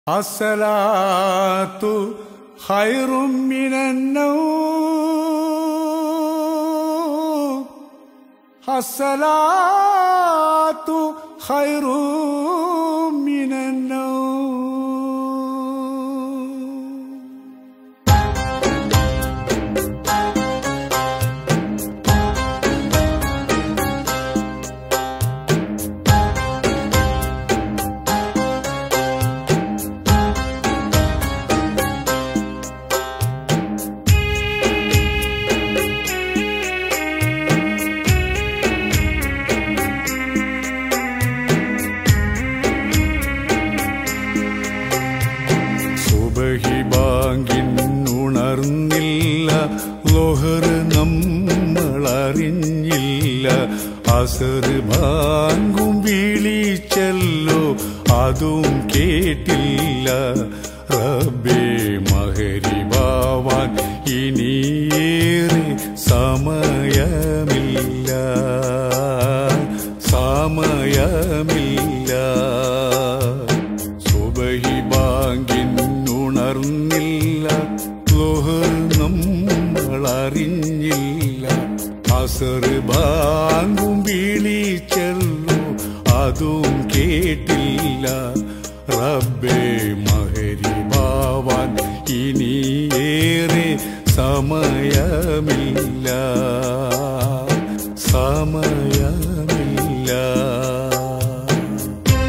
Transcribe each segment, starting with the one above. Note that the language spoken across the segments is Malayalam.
الصلاة خير من النوم الصلاة خير من النوم സുബഹി ബാങ്കിന്നുണർന്നില്ല ലോഹർ നമ്മളറിഞ്ഞില്ല അസർ ബാങ്കും വിളിച്ചല്ലോ അതും കേട്ടില്ല റബ്ബേ മഹരിബാവാൻ ഇനിയേറെ സമയമില്ല സമയമില്ല സുബഹി ബാങ്കിന്നുണർന്നില്ല ലോഹർ നമ്മളറിഞ്ഞില്ല അസർ ബാങ്കും വിളിച്ചല്ലോ അതും കേട്ടില്ല റബ്ബേ മഹരി ബാവാൻ ഇനിയേറെ സമയമില്ല സമയമില്ല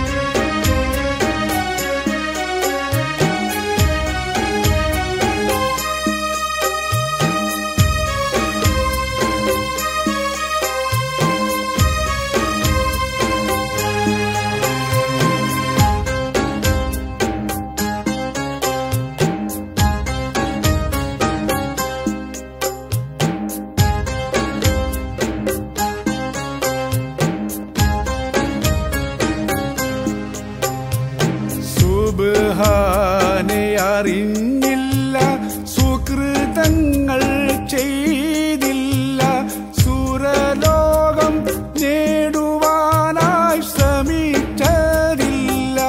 സുബ്ഹാനെ അറിഞ്ഞില്ല സുകൃതങ്ങൾ ചെയ്തില്ല സുരലോകം നേടുവാനായി ശ്രമിച്ചതില്ല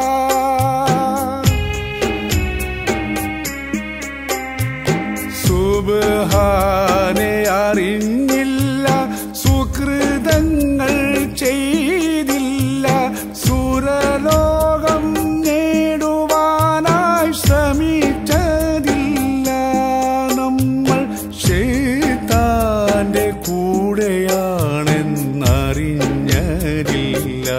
സുബ്ഹാനെ അറിഞ്ഞില്ല സുകൃതങ്ങൾ ചെയ്തില്ല സുരലോകം നേടുവാനായി ശ്രമിച്ചതില്ല നമ്മൾ ഷേത്താന്റെ കൂടെയാണെന്നറിഞ്ഞരില്ല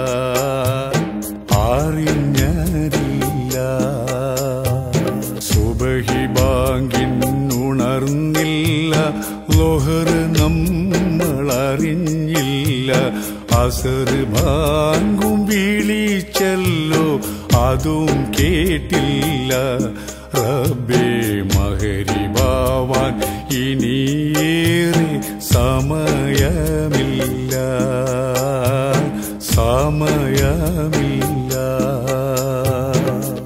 അറിഞ്ഞരില്ല സുബഹി ബാങ്കിന്നുണർന്നില്ല ലോഹർ നമ്മളറിഞ്ഞില്ല അസർ ബാങ്കും വിളിച്ചല്ലോ അതും കേട്ടില്ല റബ്ബേ മഹരി ബാവാൻ ഇനിയേറെ സമയമില്ല സമയമില്ല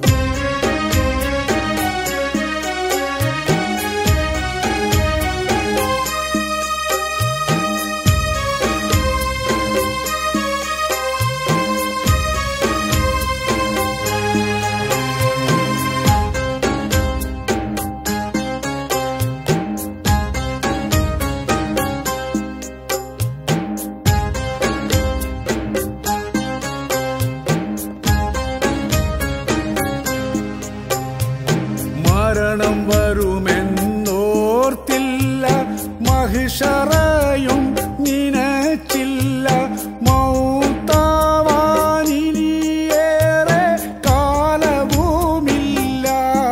മരണം വരുമെന്നോർത്തില്ല മഹിഷറയും നിനച്ചില്ല മൗത്താവാനിനിയേറെ കാലവുമില്ല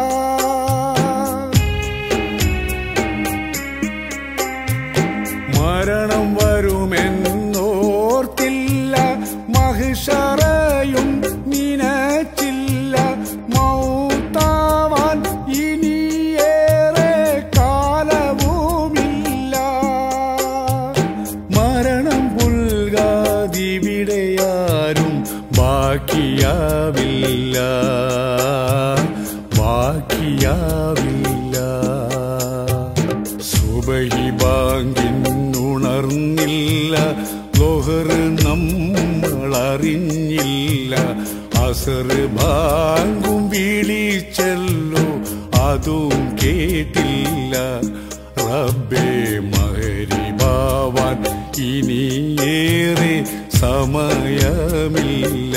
മരണം വരുമെന്നോർത്തില്ല മഹിഷറയും നിനച്ചില്ല മൗത്താവാൻ ഇനിയേറെ കാലവുമില്ല അതും കേട്ടില്ല റബ്ബേ മഹരിബാവാൻ ഇനിയേറെ സമയമില്ല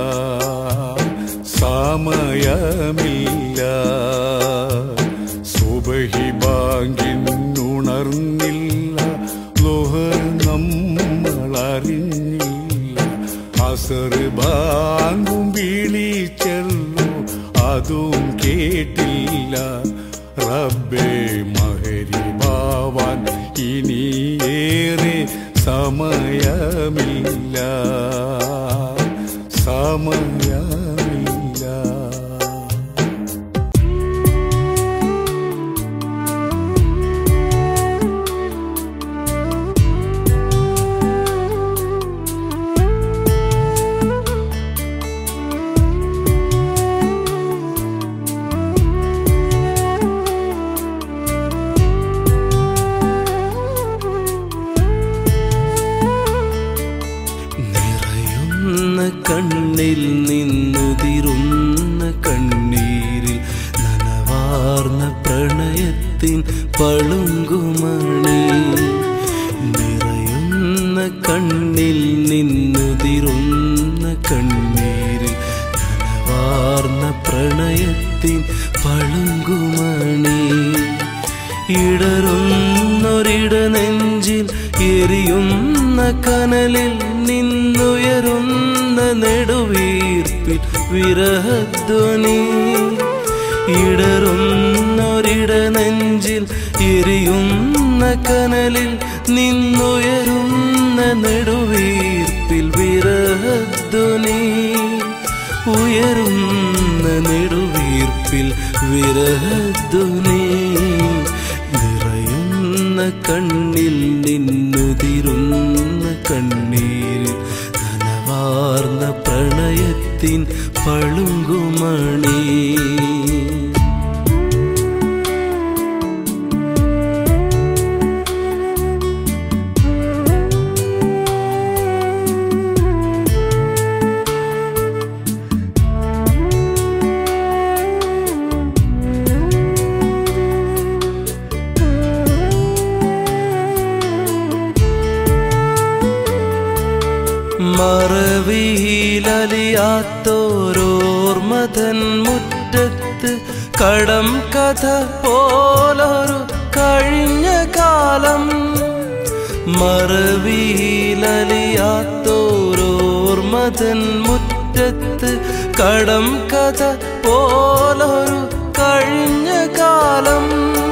സമയമില്ല സുബഹി ബാങ്കിന്നുണർന്നില്ല ലോഹർ നമ്മളറിഞ്ഞില്ല അസർ ബാങ്കും വിളിച്ചല്ലോ അതും കേട്ടില്ല റബ്ബേ മഹരിബാവാൻ ഇനിയേറെ സമയമില്ല സമയമില്ല നിറയുന്ന കണ്ണിൽ നിന്നുതിരുന്ന കണ്ണീരിൽ നനവാർന്ന പ്രണയത്തിൻ പളുങ്കുമണി നിറയുന്ന കണ്ണിൽ നിന്നുതിരുന്ന കണ്ണീരിൽ നനവാർന്ന പ്രണയത്തിൻ പളുങ്കുമണി ഇടറുന്നൊരിട നെഞ്ചിൽ എരിയുന്ന കനലിൽ നിന്നുയരുന്ന നെടുവീർപ്പിൽ വിരഹധ്വനി ഇടറുന്നൊരിട നെഞ്ചിൽ എരിയുന്ന കനലിൽ നിന്നുയരുന്ന നെടുവീർപ്പിൽ വിരഹധ്വനി ഉയരുന്ന നെടുവീർപ്പിൽ വിരഹധ്വനി നിറയുന്ന കണ്ണിൽ നിന്നുതിരുന്ന കണ്ണീരിൽ നനവാർന്ന പ്രണയത്തിൻ പളുങ്കുമണി മറവിയിലലിയാത്തോരോർമതൻ മുറ്റത്ത് കടം കഥ പോലൊരു കഴിഞ്ഞ കാലം മറവിയിലലിയാത്തോരോർമതൻ മുറ്റത്ത് കടം കഥ പോലൊരു കഴിഞ്ഞ കാലം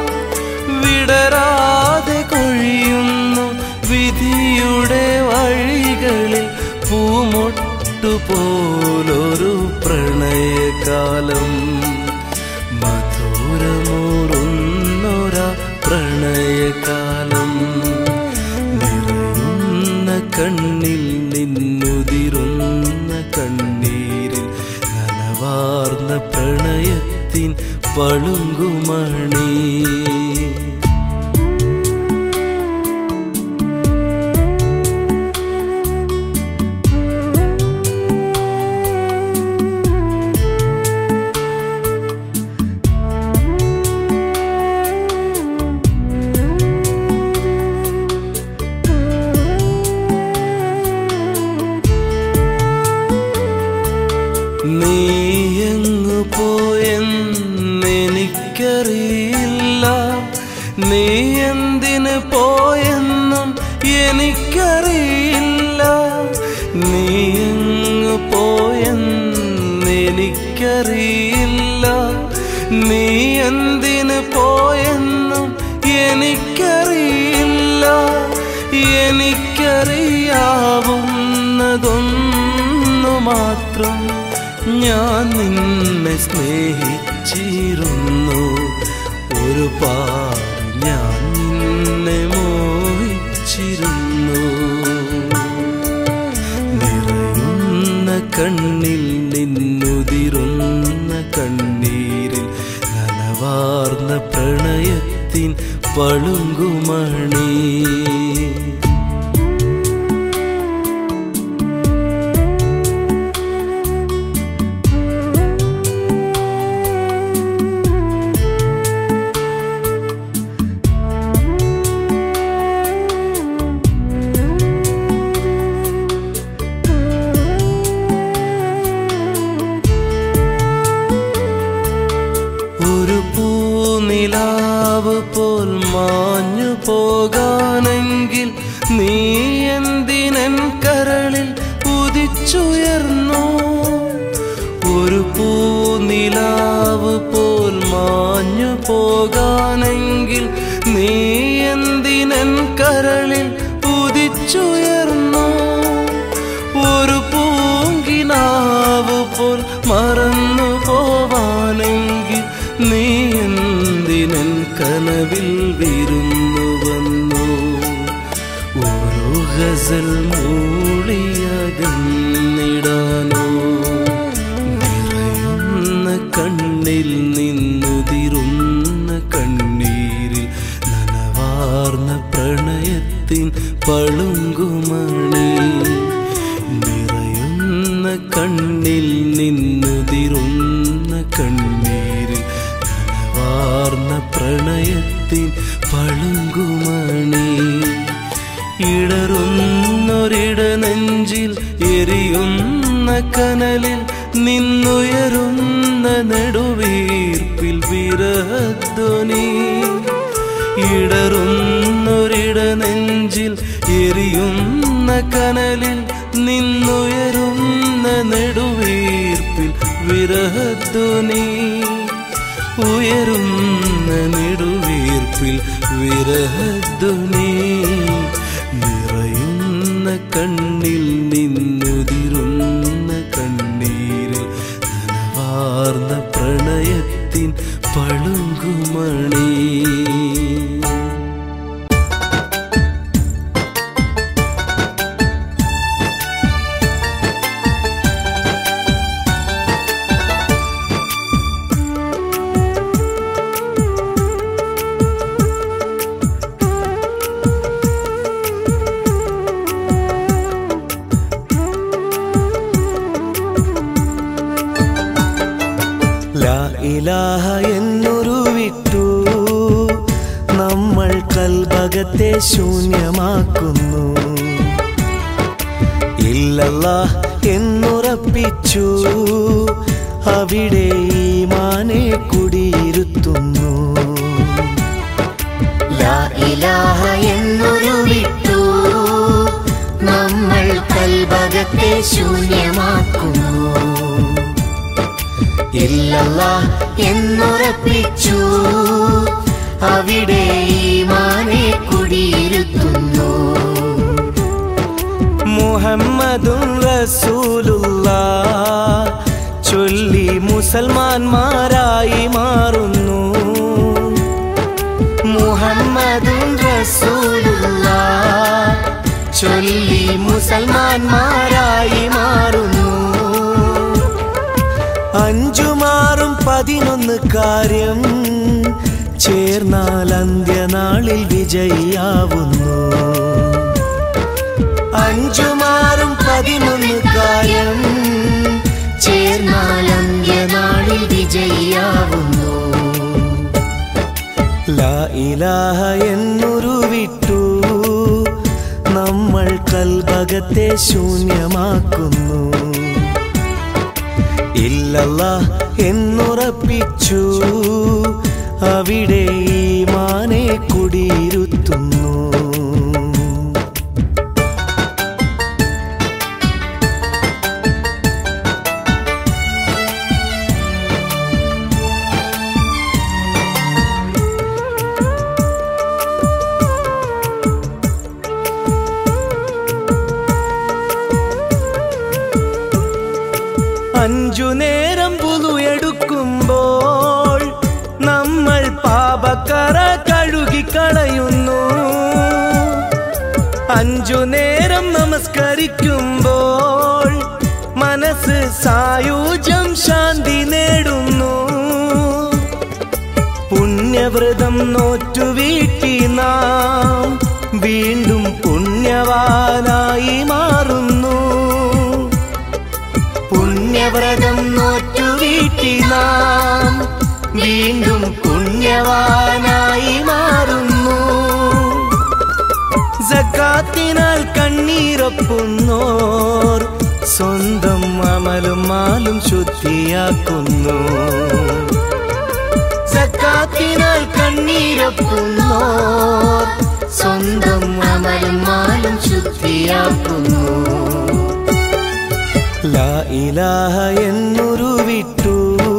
വിടരാതെ കൊഴിയുന്നു വിധിയുടെ വഴികളിൽ പൂമൊട്ടു പോലൊരു പ്രണയകാലം മധുരമൂറുന്നൊരാ പ്രണയകാലം നിറയുന്ന കണ്ണിൽ നിന്നുതിരുന്ന കണ്ണീരിൽ നനവാർന്ന പ്രണയത്തിൻ പളുങ്കുമണി നീയങ്ങു പോയെന്നെനിക്കറിയില്ല നീ എന്തിന് പോയെന്നും എനിക്കറിയില്ല നീയങ്ങു പോയെന്നെനിക്കറിയില്ല നീ എന്തിന് പോയെന്നും എനിക്കറിയില്ല എനിക്കറിയാവുന്നതൊന്നു മാത്രം ഞാൻ നിന്നെ സ്നേഹിച്ചിരുന്നു ഒരുപാട് ഞാൻ നിന്നെ മോഹിച്ചിരുന്നു നിറയുന്ന കണ്ണിൽ നിന്നുതിരുന്ന കണ്ണീരിൽ നനവാർന്ന പ്രണയത്തിൻ പളുങ്കുമണി നിലാവ് പോൽ മാഞ്ഞു പോകാനെങ്കിൽ നീ എന്തിനൻ കരളിൽ ഉദിച്ചുയർന്നു ഒരു പൂനിലാവ് പോൽ മാഞ്ഞു പോകാനെങ്കിൽ നീ എന്തിനൻ കരളിൽ ഉദിച്ചുയർന്നു ഒരു പൂങ്കിനാവ് പോൽ മറന്നു പോവാനെങ്കിൽ നീ എന്തിനൻ കനവിൽ വിരുന്നു വന്നു ഒരു ഗസൽ മൂളിയകന്നിടാനോ നിറയുന്ന കണ്ണിൽ നിന്നുതിരുന്ന കണ്ണീരിൽ നനവാർന്ന പ്രണയത്തിൻ പളുങ്കുമണി നിറയുന്ന കണ്ണിൽ നിന്നുതിരുന്ന കണ്ണീരിൽ നനവാർന്ന പ്രണയത്തിൻ പളുങ്കുമണി ഇടറുന്നൊരിട നെഞ്ചിൽ എരിയുന്ന കനലിൽ നിന്നുയരുന്ന നെടുവീർപ്പിൽ വിരധ്വനി ഇടറുന്നൊരിട നെഞ്ചിൽ എരിയുന്ന കനലിൽ നിന്നുയരുന്ന നെടുവീർപ്പിൽ വിരഹധ്വനി ഉയരുന്ന നെടുവീർപ്പിൽ വിരഹധ്വനി നിറയുന്ന കണ്ണിൽ നിന്നുതിരുന്ന കണ്ണീരിൽ നനവാർന്ന പ്രണയത്തിൻ പളുങ്കുമണി ലാ ഇലാഹ എന്നൊരു വിട്ടു നമ്മൾ കൽഭകത്തെ ശൂന്യമാക്കുന്നു ഇല്ലല്ല എന്നുറപ്പിച്ചു അവിടെ ഈമാനെ കുടിയിരുത്തുന്നു ലാ ഇലാഹ എന്നൊരു വിട്ടു നമ്മൾ കൽഭകത്തെ ശൂന്യമാക്കുന്നു ഇല്ലല്ല എന്നുറപ്പിച്ചു അവിടെ ഈമാനെ കുടിയിരുത്തുന്നു മുഹമ്മദും റസൂലുള്ള ചൊല്ലി മുസൽമാന്മാരായി മാറുന്നു മുഹമ്മദും റസൂലുള്ള ചൊല്ലി മുസൽമാന്മാരായി മാറുന്നു അഞ്ചുമാറും പതിനൊന്ന് കാര്യം ചേർന്നാൽ അന്ത്യനാളിൽ വിജയിയാവുന്നു അഞ്ചുമാറും പതിനൊന്ന് കാര്യം ചേർന്നാൽ അന്ത്യനാളിൽ വിജയിയാവുന്നു ലാ ഇലാഹ എന്നൊരു വിട്ടു നമ്മൾ കൽഭകത്തെ ശൂന്യമാക്കുന്നു ഇല്ലല്ല എന്നുറപ്പിച്ചു അവിടെ ഈമാനെ കുടിയിരുത്തുന്നു അഞ്ചു നേരം പുതുയെടുക്കുമ്പോൾ നമ്മൾ പാപക്കറ കഴുകിക്കളയുന്നു അഞ്ചു നേരം നമസ്കരിക്കുമ്പോൾ മനസ്സ് സായുജ്യം ശാന്തി നേടുന്നു പുണ്യവ്രതം നോറ്റുവീട്ടി നാം വീണ്ടും പുണ്യവാനായി മാറുന്നു പുണ്യവ്രതം നോറ്റുവീട്ടി നാം വീണ്ടും പുണ്യവാനായി മാറുന്നു സക്കാത്തിനാൽ കണ്ണീരൊപ്പുന്നോർ സ്വന്തം അമലും മാലും ശുദ്ധിയാക്കുന്നു സക്കാത്തിനാൽ കണ്ണീരൊപ്പുന്നോർ സ്വന്തം അമലും മാലും ശുദ്ധിയാക്കുന്നു ലാ ഇലാഹ എന്നുരുവിട്ടു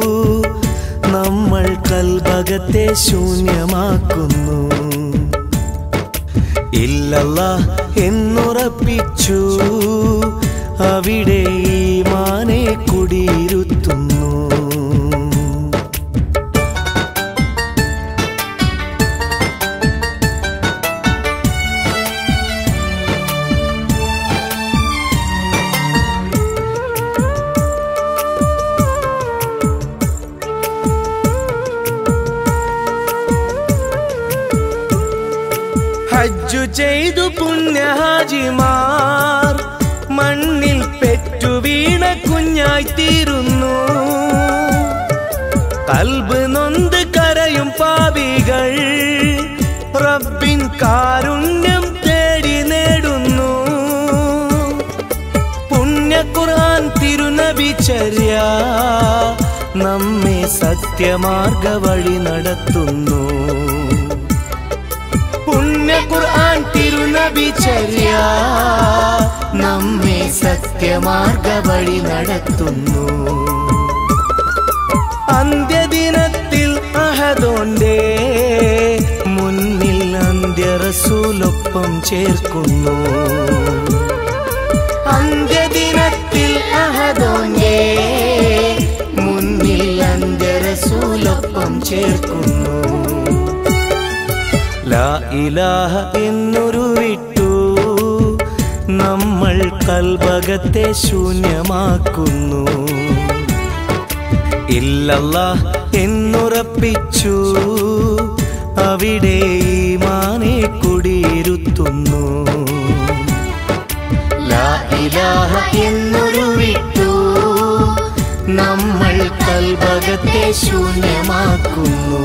നമ്മൾ കൽഭകത്തെ ശൂന്യമാക്കുന്നു ഇല്ലല്ല എന്നുറപ്പിച്ചു അവിടെ ഈമാനെ കുടിയിരുത്തുന്നു ഹജ്ജു ചെയ്തു പുണ്യഹാജിമാർ മണ്ണിൽ പെറ്റു വീണ കുഞ്ഞായി തീരുന്നു കൽബ് നൊന്ത് കരയും പാപികൾ റബ്ബിൻ കാരുണ്യം തേടി നേടുന്നു പുണ്യ ഖുർആൻ തിരുനബിചര്യ നമ്മെ സത്യമാർഗ വഴി നടത്തുന്നു പുണ്യ ഖുർആൻ തിരുനബിചര്യ നമ്മെ സത്യമാർഗ വഴി നടത്തുന്നു അന്ത്യദിനത്തിൽ അഹദോന്റെ മുന്നിൽ അന്ത്യറസൂലൊപ്പം ചേർക്കുന്നു അന്ത്യദിനത്തിൽ അഹദോന്റെ മുന്നിൽ അന്ത്യറസൂലൊപ്പം ചേർക്കുന്നു ലാ ഇലാഹ എന്നൊരു വിട്ടു നമ്മൾ കൽഭകത്തെ ശൂന്യമാക്കുന്നു ഇല്ലല്ല എന്നുറപ്പിച്ചു അവിടെ ഈമാനെ കുടിയിരുത്തുന്നു ലാ ഇലാഹ എന്നൊരു വിട്ടു നമ്മൾ കൽഭകത്തെ ശൂന്യമാക്കുന്നു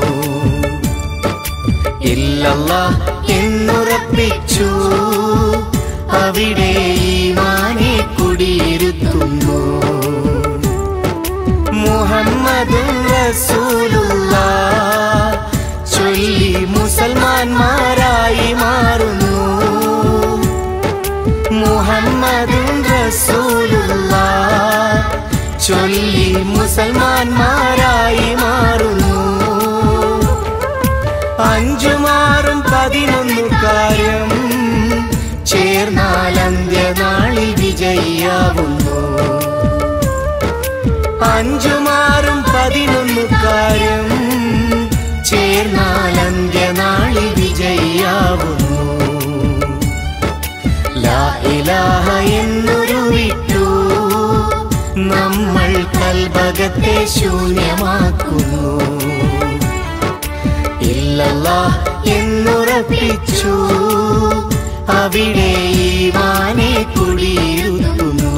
ഇല്ലല്ല എന്നുറപ്പിച്ചു അവിടെ ഈമാനെ കുടിയിരുത്തുന്നു മുഹമ്മദും റസൂലുള്ള ചൊല്ലി മുസൽമാന്മാരായി മാറുന്നു മുഹമ്മദും റസൂലുള്ള ചൊല്ലി മുസൽമാന്മാരായി മാറുന്നു അഞ്ചുമാറും പതിനൊന്നു കാര്യം ചേർന്നാൽ അന്ത്യനാളിൽ വിജയിയാവുന്നു അഞ്ചുമാറും പതിനൊന്നു കാര്യം ചേർന്നാൽ അന്ത്യനാളിൽ വിജയിയാവുന്നു ലാ ഇലാഹ എന്നൊരു വിട്ടു നമ്മൾ കൽഭകത്തെ ശൂന്യമാക്കുന്നു ഇല്ലല്ല എന്നുറപ്പിച്ചു അവിടെ ഈമാനെ കുടിയിരുത്തുന്നു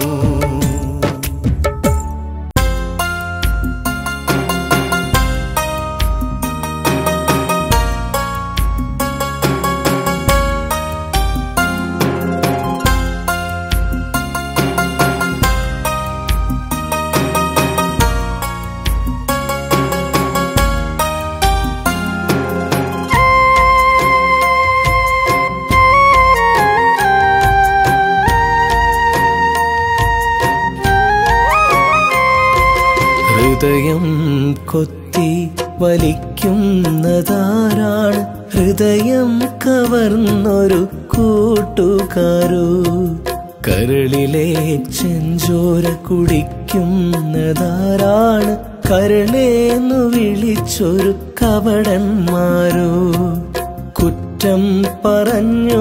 ഹൃദയം കൊത്തി വലിക്കുന്നതാരാണ് ഹൃദയം കവർന്നൊരു കൂട്ടുകാരോ കരളിലെ ചെഞ്ചോര കുടിക്കുന്നതാരാണ് കരളേന്നു വിളിച്ചൊരു കവടന്മാരോ കുറ്റം പറഞ്ഞു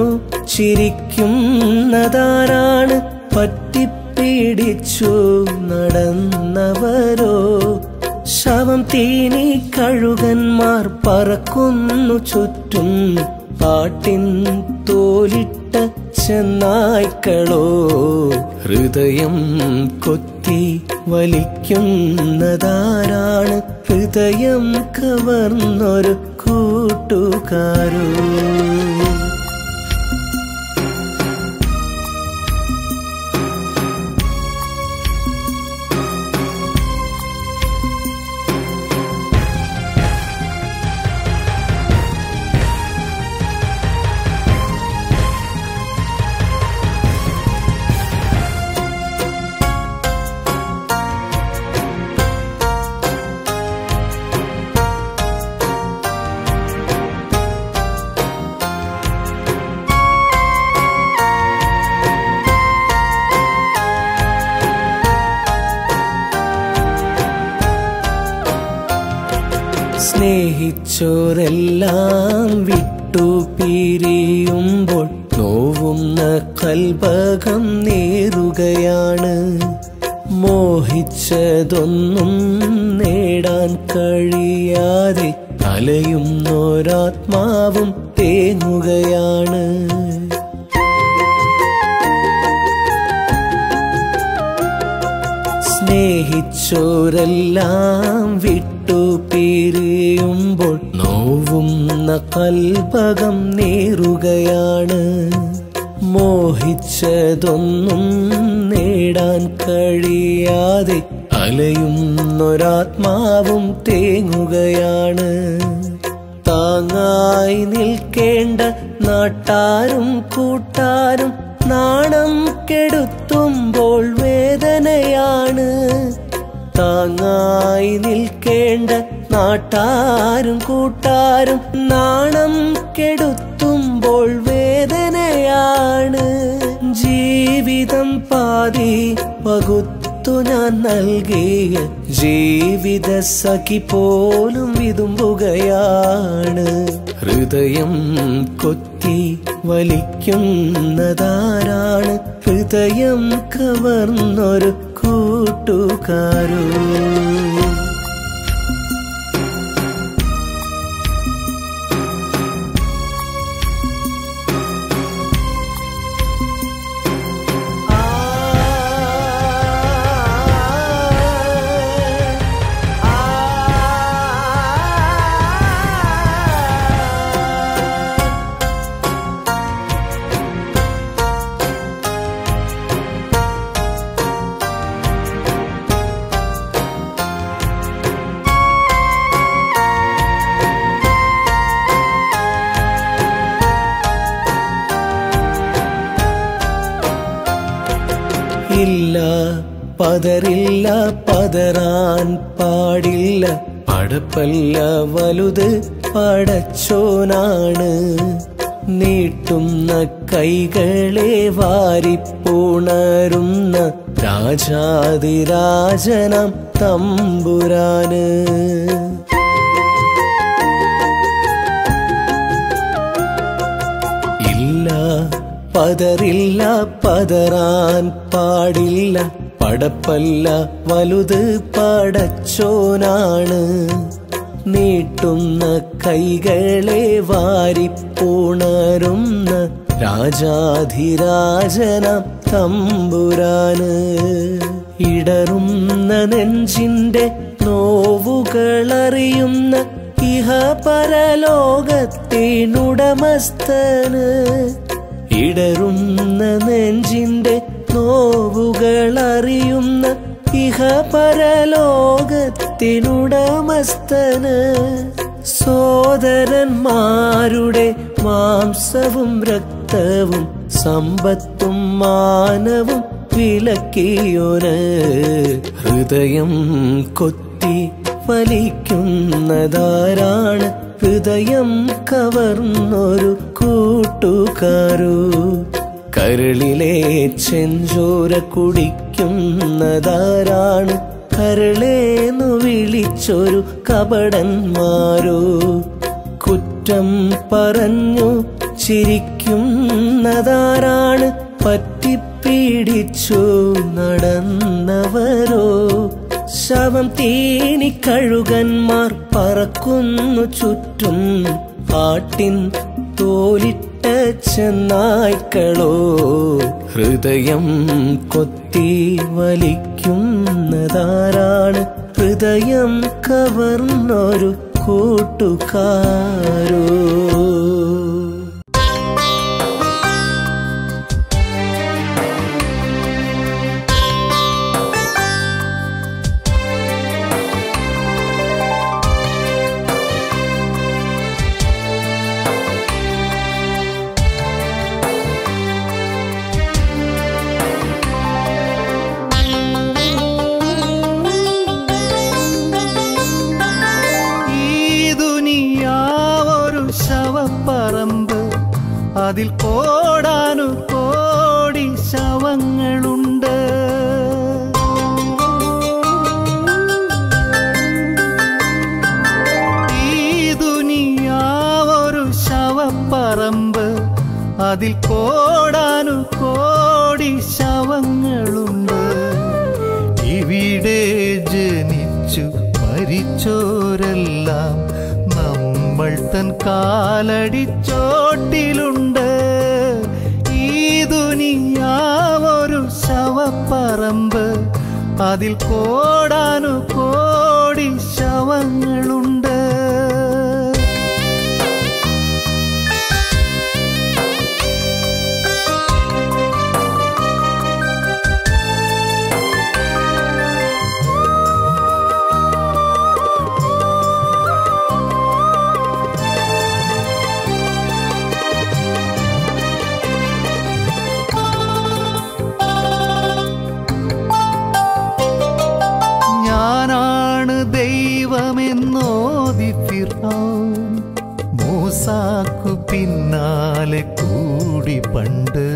ചിരിക്കുന്നതാരാണ് പറ്റിപ്പിടിച്ചു നടന്നവരോ ശവം തീനി കഴുകന്മാർ പറക്കുന്നു ചുറ്റും പാട്ടിൻ തോലിട്ട ചെന്നായ്ക്കളോ ഹൃദയം കൊത്തി വലിക്കുന്നതാരാണ് ഹൃദയം കവർന്നൊരു കൂട്ടുകാരോ സ്നേഹിച്ചോരെല്ലാം വിട്ടു പിരിയുമ്പോൾ നോവുന്ന കൽപകം നേറുകയാണ് മോഹിച്ചതൊന്നും നേടാൻ കഴിയാതെ അലയുന്നൊരാത്മാവും തേങ്ങുകയാണ് സ്നേഹിച്ചോരെല്ലാം വിട്ടു പിരിയുമ്പോൾ നോവുന്ന കൽപകം നേറുകയാണ് മോഹിച്ചതൊന്നും നേടാൻ കഴിയാതെ അലയുന്നൊരാത്മാവും തേങ്ങുകയാണ് താങ്ങായി നിൽക്കേണ്ട നാട്ടാരും കൂട്ടാരും നാണം കെടുത്തുമ്പോൾ വേദനയാണ് താങ്ങായി നിൽക്കേണ്ട നാട്ടാരും കൂട്ടാരും നാണം കെടുത്തുമ്പോൾ വേദനയാണ് ജീവിതം പാതി പകുത്തു ഞാൻ നൽകിയ ജീവിത സഖി പോലും വിതുമ്പുകയാണ് ഹൃദയം കൊത്തി വലിക്കുന്നതാരാണ് ഹൃദയം കവർന്നൊരു കൂട്ടുകാരോ ഇല്ല പതറില്ല പതറാൻ പാടില്ല പടപ്പല്ല വലുത് പടച്ചോനാണ് നീട്ടുന്ന കൈകളെ വാരിപ്പുണരുന്ന രാജാതിരാജനം തമ്പുരാന് ഇല്ല പതറില്ല പതറാൻ പാടില്ല പടപ്പല്ല വലുത് പടച്ചോനാണ് നീട്ടുന്ന കൈകളെ വാരിപ്പുണരുന്ന രാജാധിരാജനം തമ്പുരാന് ഇടറുന്ന നെഞ്ചിന്റെ നോവുകളറിയുന്ന ഇഹ പരലോകത്തിനുടമസ്ഥന് ഇടറുന്ന നെഞ്ചിന്റെ നോവുകളറിയുന്ന ഇഹ പരലോകത്തിനുടമസ്ഥന് സോദരന്മാരുടെ മാംസവും രക്തവും സമ്പത്തും മാനവും വിലക്കിയോന് ഹൃദയം കൊത്തി വലിക്കുന്നതാരാണ് ഹൃദയം കവർന്നൊരു കൂട്ടുകാരു കരളിലെ ചെഞ്ചോര കുടിക്കുന്നതാരാണ് കരളേന്നു വിളിച്ചൊരു കപടന്മാരോ കുറ്റം പറഞ്ഞു ചിരിക്കുന്നതാരാണ് പറ്റിപ്പിടിച്ചു നടന്നവരോ ശവം തീനി കഴുകന്മാർ പറക്കുന്നു ചുറ്റും ആട്ടിൻ തോലിട്ട ചെന്നായ്ക്കളോ ഹൃദയം കൊത്തി വലിക്കുന്നതാരാണ് ഹൃദയം കവർന്നൊരു കൂട്ടുകാരോ ഈ ദുനിയാവൊരു ശവപ്പറമ്പ് അതിൽ കോടാനു കോടി ശവങ്ങളുണ്ട് ഈ അതിൽ കോടാനു കോടി ശവങ്ങളുണ്ട് ഇവിടെ ജനിച്ചു മരിച്ചോരെല്ലാം നമ്മൾ തൻ കാലടിച്ചോട്ടിലുണ്ട് ഈ ദുനിയാവൊരു ശവപ്പറമ്പ് അതിൽ കോടാനു കോടി ശവങ്ങളുണ്ട് ഞാനാണ് ദൈവമെന്നോതി ഫിർഔൻ മൂസാക്കു പിന്നാലെ കൂടി പണ്ട്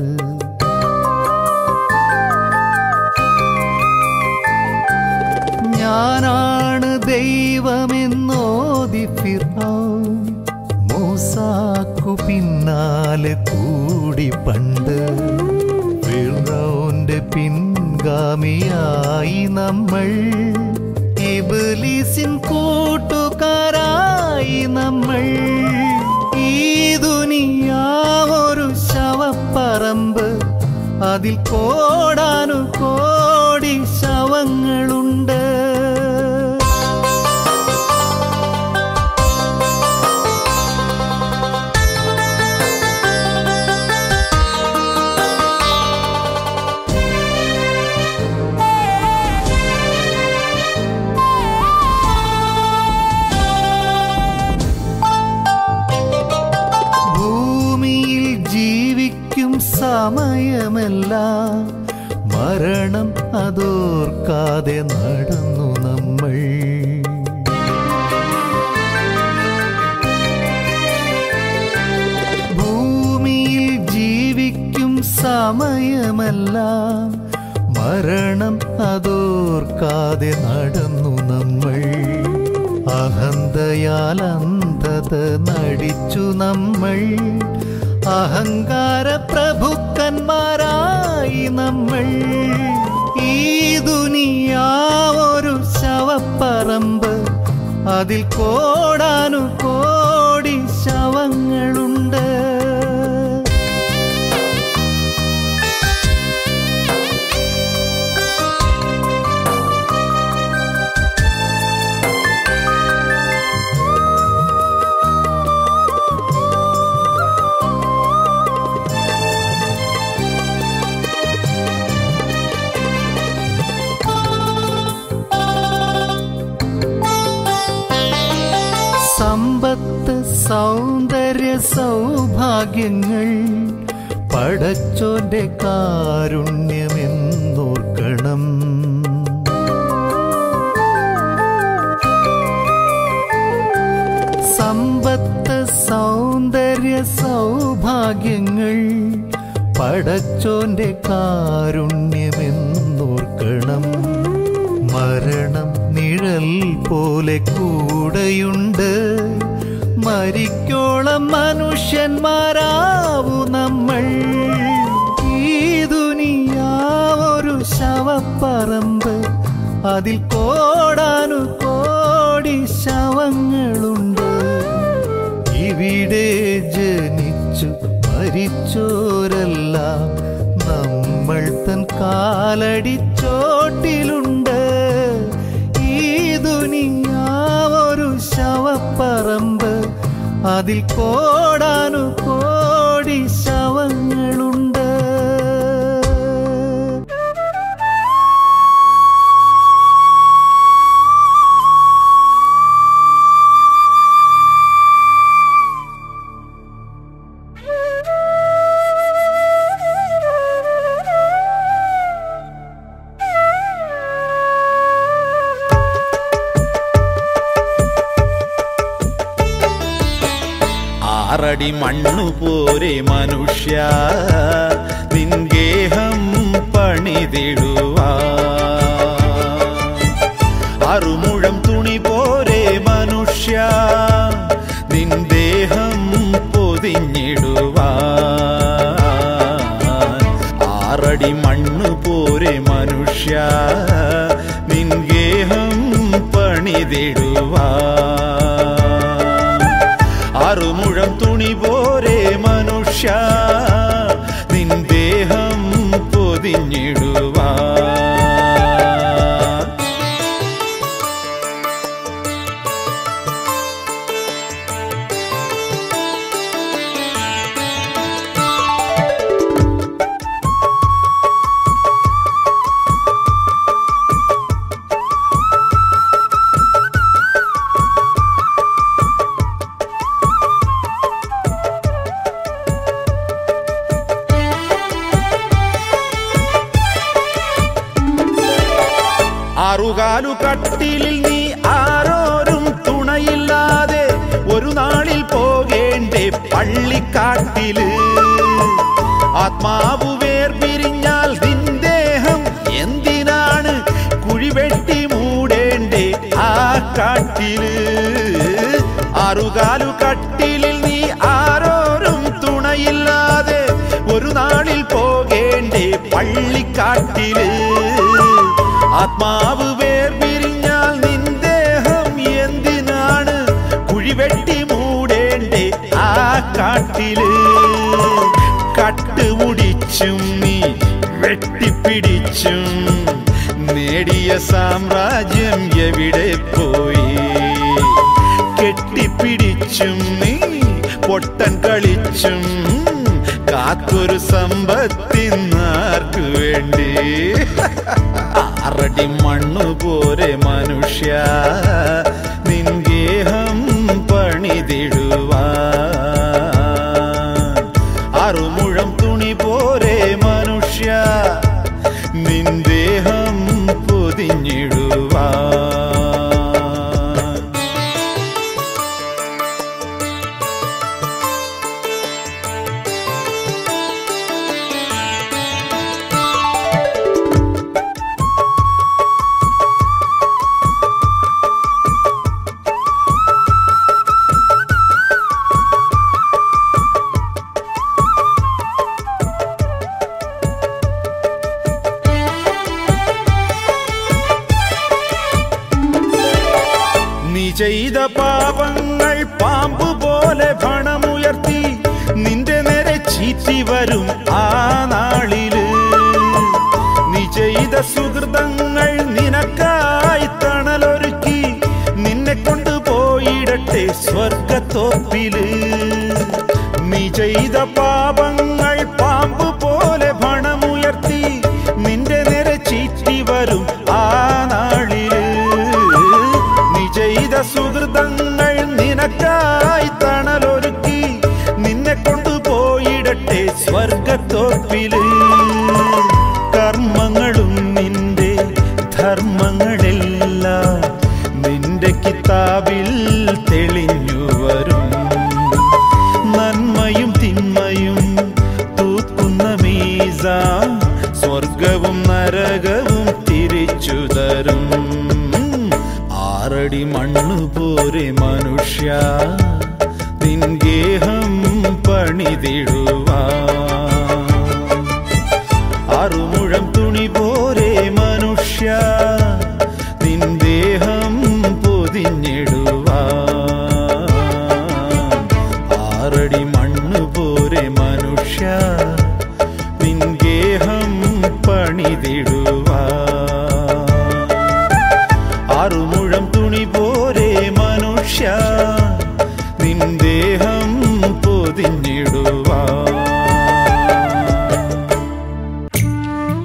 ഞാനാണ് ദൈവമെന്നോതി ഫിർഔൻ മൂസാക്കു പിന്നാലെ കൂടി പണ്ട് ഫിർഔന്റെ പിൻഗാമിയായി നമ്മൾ ഇബ്ലീസിൻ കൂട്ടുകാരായി നമ്മൾ ഈ ദുനിയാവൊരു ശവപ്പറമ്പ് അതിൽ കോടാനു കോടി ശവങ്ങളുണ്ട് ഭൂമിയിൽ ജീവിക്കും സമയമെല്ലാം മരണം അതോർക്കാതെ നടന്നു നമ്മൾ ഭൂമിയിൽ ജീവിക്കും സമയമെല്ലാം മരണം അതോർക്കാതെ നടന്നു നമ്മൾ അഹന്തയാൽ അന്ധത നടിച്ചു നമ്മൾ അഹങ്കാര പ്രഭുക്കന്മാരായി നമ്മൾ ഈ ദുനിയാവൊരു ശവപ്പറമ്പ് അതിൽ കോടാനു കോടി ശവങ്ങളുണ്ട് സമ്പത്ത് സൗന്ദര്യ സൗഭാഗ്യങ്ങൾ പടച്ചോന്റെ കാരുണ്യമെന്നോർക്കണം സമ്പത്ത് സൗന്ദര്യ സൗഭാഗ്യങ്ങൾ പടച്ചോന്റെ കാരുണ്യമെന്നോർക്കണം മരണം നിഴൽ പോലെ കൂടെയുണ്ട് മരിക്കോളം മനുഷ്യന്മാരാവു നമ്മൾ ഈ ദുനിയാവൊരു ശവപ്പറമ്പ് അതിൽ കോടാനു കോടി ശവങ്ങളുണ്ട് ഇവിടെ ജനിച്ചു മരിച്ചോരെല്ലാം നമ്മൾ തൻ കാലടിച്ചോട്ടിലുണ്ട് ഈ ദുനിയാവൊരു ശവപ്പറമ്പ് അതിൽ കോടാനു കോടി ശവങ്ങളുണ്ട് ആറടി മണ്ണു പോരെ മനുഷ്യ നിൻഗേഹം പണിതിടുവാ അറുമുഴം തുണി പോരെ മനുഷ്യ നിൻ ദേഹം പൊതിഞ്ഞിടുവാ മനുഷ്യ നിൻഗേഹം പണിതിടുവാ അറുമുഴം തുണി പോരെ മനുഷ്യ നിൻ ദേഹം പൊതിഞ്ഞിടുവാ ആറുകാലു കട്ടിലിൽ നീ ആരോരും തുണയില്ലാതെ ഒരു നാളിൽ പോകേണ്ടേ പള്ളിക്കാട്ടില് ആത്മാവ് വേർപിരിഞ്ഞാൽ നിൻ ദേഹം എന്തിനാണ് കുഴിവെട്ടി മൂടേണ്ടേ ആ കാട്ടില് ആറുകാലു കട്ടിലിൽ നീ ആരോരും തുണയില്ലാതെ ഒരു നാളിൽ പോകേണ്ടേ പള്ളിക്കാട്ടില് ആത്മാവ് വേർപിരിഞ്ഞാൽ നിൻ ദേഹം എന്തിനാണ് കുഴിവെട്ടി മൂടേണ്ടേ ആ കാട്ടില് കട്ടുമുടിച്ചും നീ വെട്ടിപ്പിടിച്ചും നേടിയ സാമ്രാജ്യം എവിടെ പോയി കെട്ടിപ്പിടിച്ചും നീ പൊട്ടൻ കളിച്ചും കാത്തൊരു സമ്പത്തിന്നാർക്കു വേണ്ടി ആറടി മണ്ണു പോരെ മനുഷ്യ നിൻഗേഹം പണിതിടുവാ അറുമുഴം തുണി പോരെ മനുഷ്യ നിൻ ദേഹം പൊതിഞ്ഞിടുവാ നീ ചെയ്ത പാപങ്ങൾ പാമ്പ് പോലെ ഭണമുയർത്തി നിന്റെ നേരെ ചീറ്റി വരും ആ നാളില് നീ ചെയ്ത സുഹൃതങ്ങൾ നിനക്കായി തണലൊരുക്കി നിന്നെ കൊണ്ടുപോയിടട്ടെ സ്വർഗത്തോപ്പില് നീ ചെയ്ത പാപങ്ങൾ പാമ്പ് പോലെ ഭണമുയർത്തി നിന്റെ നേരെ ചീറ്റി വരും ആ നാളില് നീ ചെയ്ത സുഹൃതങ്ങൾ നിനക്കായി തണലൊരുക്കി നിന്നെ കൊണ്ടുപോയിടട്ടെ സ്വർഗത്തോപ്പില് കർമ്മങ്ങളും നിന്റെ ധർമ്മങ്ങളെല്ലാം നിന്റെ കിതാബിൽ തെളിഞ്ഞു വരും നന്മയും തിന്മയും തൂക്കുന്ന മീസ സ്വർഗവും നരകവും തിരിച്ചു തരും ആറടി മണ്ണു പോരെ മനുഷ്യ നിൻഗേഹം പണിതിടുവാ അറുമുഴം തുണി പോരെ മനുഷ്യ നിൻ ദേഹം പൊതിഞ്ഞിടുവാ ആറടി മണ്ണ് പോരെ മനുഷ്യ നിൻ ഗേഹം പണിതിടുവാ ആറുമുഴം തുണി പോരെ മനുഷ്യ നിൻ ദേഹം പൊതിഞ്ഞിടുവാ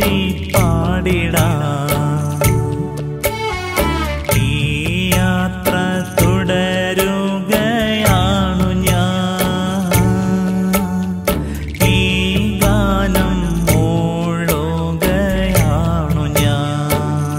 കൂടി പാടിടാം ഈ യാത്ര തുടരുകയാണു ഞാൻ ഈ ഗാനം മൂളുകയാണു ഞാൻ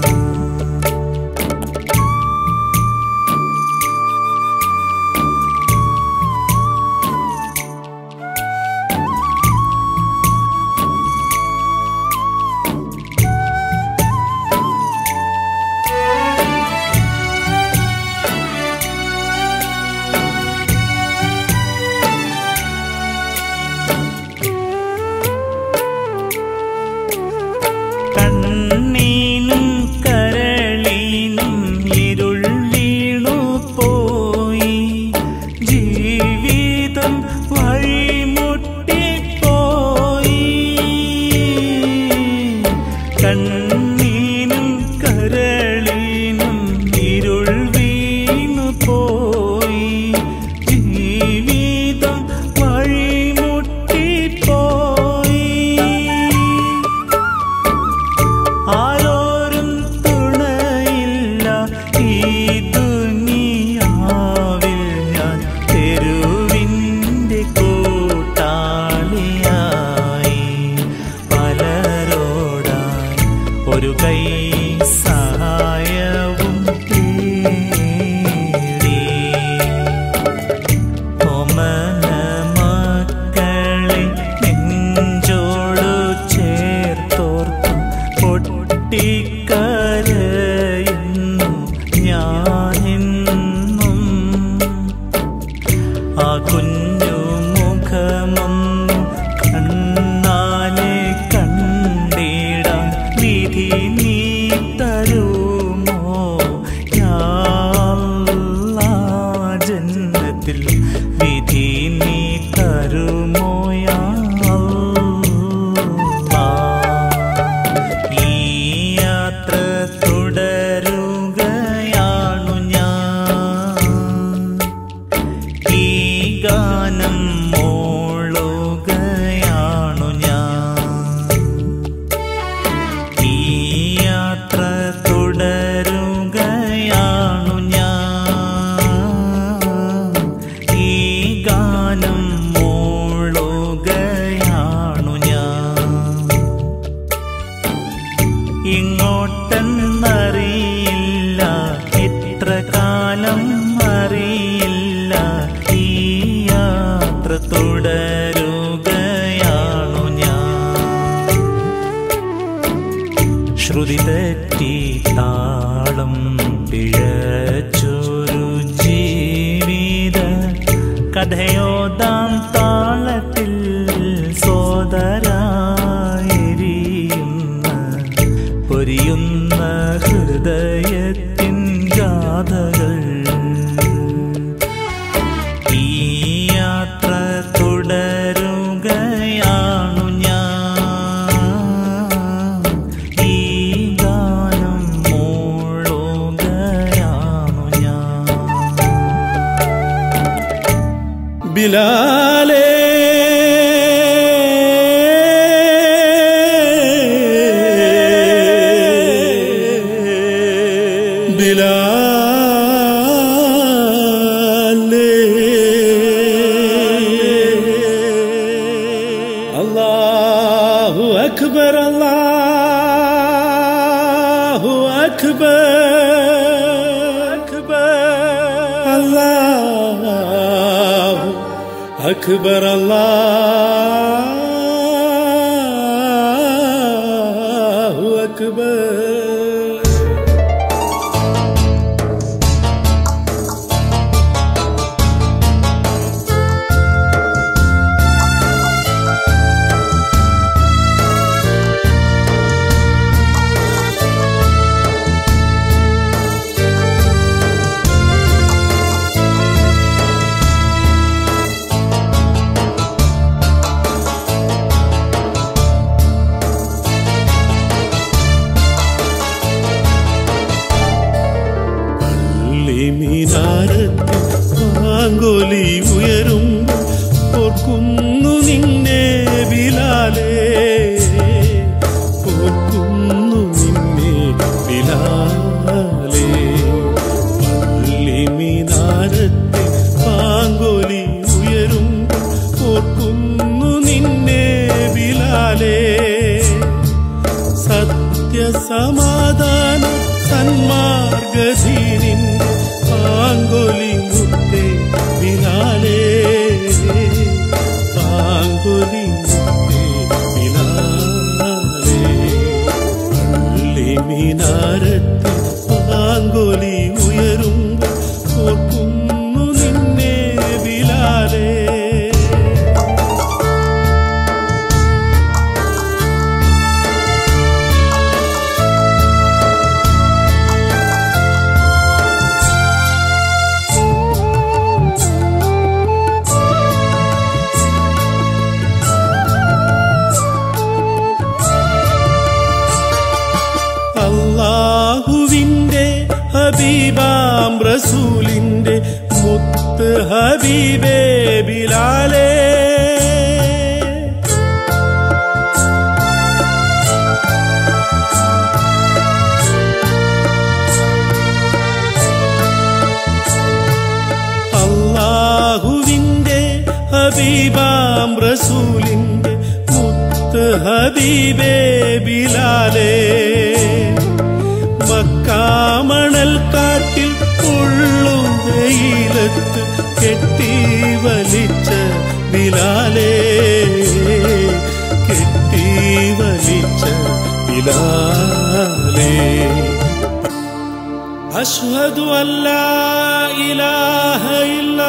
കണ്ണീനും കരളീനും ഇരുൾ വീണു പോയി ജീവിതം വഴിമുട്ടിപ്പോയി കണ്ണീനും കരളീനും ഇരുൾ വീണു പോയി ജീവിതം വഴിമുട്ടിപ്പോയി ആരോരും തുണയില്ല ഈ ദുനിയാവിൽ ഞാൻ തെരുവിൻ്റെ കൂട്ടാളിയായി പലരോടായി ഒരു കൈ സഹായവും തേടി ഓമന മക്കളെ നെഞ്ചോടു ചേർത്തോർത്തു പൊട്ടിക്കരയുന്നു ഞാനെന്നും ആ കുഞ്ഞു മുഖമൊന്നു കണ്ണാലെ കണ്ടിടാൻ വിധി നീ തരുമോ യാ അല്ലാ, ജന്നത്തിൽ വിധി നീ തരുമോ യാ അല്ലാ. ഈ യാത്ര തുടരുകയാണു ഞാൻ ഈ ഗാനം മോളുകയാണു ഞാൻ ഈ യാത്ര തുടരുകയാണു ഞാൻ ഈ ഗാനം മോളുകയാണു ഞാൻ ഇങ്ങോട്ടെന്നറിയില്ല എത്ര കാലം അറിയില്ല ഈ യാത്ര തുടരുകയാണു ഞാൻ ശ്രുതി തെറ്റി താളം പിഴച്ചൊരു ജീവിത കഥയോദാം താളത്തിൽ സോദരായിരിയുന്ന പൊരിയുന്ന ഹൃദയത്തിൻ ഗാഥകൾ ഈ യാത്ര തുടരുകയാണു ഞാൻ ഈ ഗാനം മൂളുകയാണു ഞാൻ ബിലാലേ ബിലാലേ അല്ലാഹു അക്ബർ അല്ലാഹു അക്ബർ അല്ലാഹു അക്ബർ അല്ലാഹു അക്ബർ സത്യസമാധാന സന്മാർഗധീനിന്റെ പാങ്കൊലി മുത്തേ ബിലാലേ പാങ്കൊലി മുത്തേ ബിലാലേ പള്ളി മീനാരത്തിൽ പാങ്കൊലി ഉയരുമ്പോൾ ഓർക്കുന്നു നിന്നെ ബിലാലേ അള്ളാഹുവിന്റെ ഹബീബാം റസൂലിന്റെ മുത്ത് ഹബീബേ ബിലാലേ അള്ളാഹുവിന്റെ ഹബീബാം റസൂലിന്റെ മുത്ത് ഹബീബേ ബിലാലേ മക്കാമണൽ കാറ്റിൽ ഉള്ളും വെയിലത്ത് കെട്ടി വലിച്ച ബിലാലേ കെട്ടി വലിച്ച ബിലാലേ أشهد أن لا إله إلا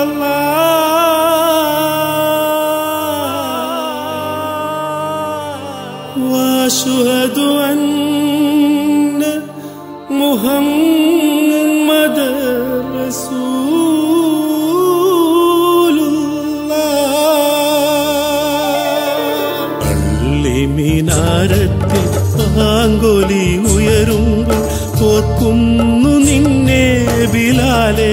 الله وأشهد أن محمد رسول الله പള്ളി മീനാരത്തിൽ പാങ്കൊലി ഉയരുമ്പോൾ ഓർക്കുന്നു നിന്നെ ബിലാലേ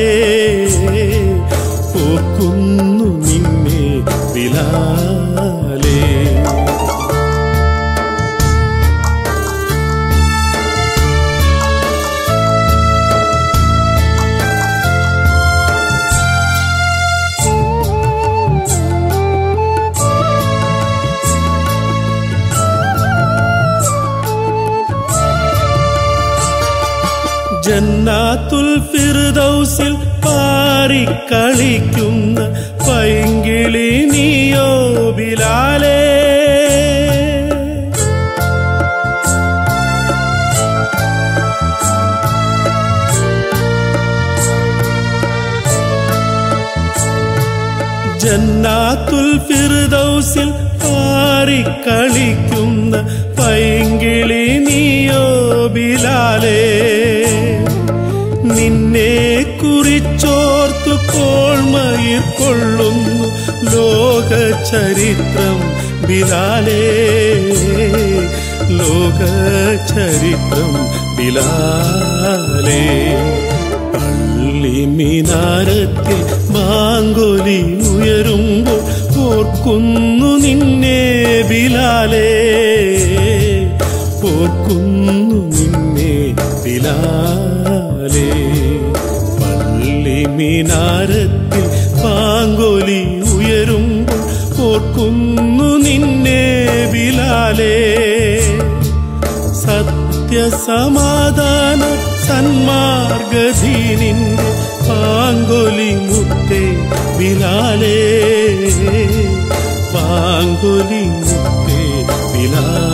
ഓർക്കുന്നു നിന്നെ ബിലാലേ ജന്നാത്തുൽ ഫിർദൗസിൽ പാറിക്കളിക്കുന്ന പൈങ്കിളി നീയോ ബിലാലേ ജന്നാത്തുൽ ഫിർദൗസിൽ പാറിക്കളിക്കുന്ന പൈങ്കിളി നീയോ ബിലാലേ നിന്നെ കുറിച്ചോർത്തു കോൾമയിർ കൊള്ളുന്നു ലോക ചരിത്രം ബിലാലേ ലോക ചരിത്രം ബിലാലേ പള്ളി മിനാരത്തിൽ മാങ്കൊലി ഉയരുമ്പോൾ ഓർക്കുന്നു നിന്നെ ബിലാലേ ഓർക്കുന്നു നിന്നെ ബിലാലേ പള്ളി മിനാരത്തിൽ പാങ്കൊലി ഉയരുമ്പോൾ ഓർക്കുന്നു നിന്നെ ബിലാലേ സത്യസമാധാന സന്മാർഗധീനിന്റെ പാങ്കൊലി മുത്തേ ബിലാലേ പാങ്കൊലി മുത്തേ ബിലാലേ